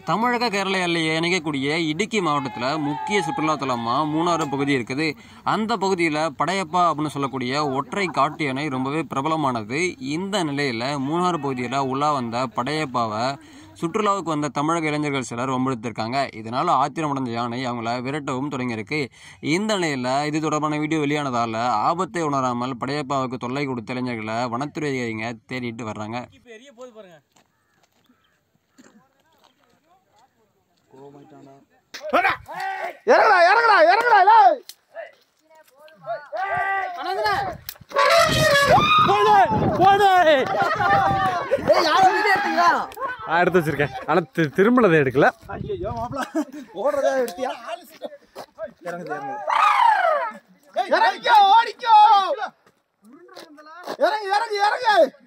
தமிழக கேரள எல்லையை இணைக்கக்கூடிய இடுக்கி மாவட்டத்தில் முக்கிய சுற்றுலாத்தலமாக மூணாறு பகுதி இருக்குது அந்த பகுதியில் படையப்பா அப்படின்னு சொல்லக்கூடிய ஒற்றை காட்டு யானை ரொம்பவே பிரபலமானது இந்த நிலையில் மூணாறு பகுதியில் உலா வந்த படையப்பாவை சுற்றுலாவுக்கு வந்த தமிழக இளைஞர்கள் சிலர் வம்பிழுத்திருக்காங்க இதனால் ஆத்திரமடைந்த யானை அவங்கள விரட்டவும் தொடங்கியிருக்கு இந்த நிலையில் இது தொடர்பான வீடியோ வெளியானதால் ஆபத்தை உணராமல் படையப்பாவுக்கு தொல்லை கொடுத்த இளைஞர்களை வனத்துறை அதிகாரிங்க தேடிட்டு வர்றாங்க பெரிய போது பாருங்க இறங்கடா இறங்கடா இறங்கடா லேய். ஏய், யாரோ வீடியோ எடுத்தீங்களா? நான் எடுத்து வச்சிருக்கேன் ஆனால் தி திரும்பினதை எடுக்கல ஐயையோ, மாப்ள. ஓடுறதா எடுத்தியா? இறங்குது, இறங்குது. இறங்கிக்கோ, ஓடிக்கோ. இறங்கு, இறங்கு, இறங்கு.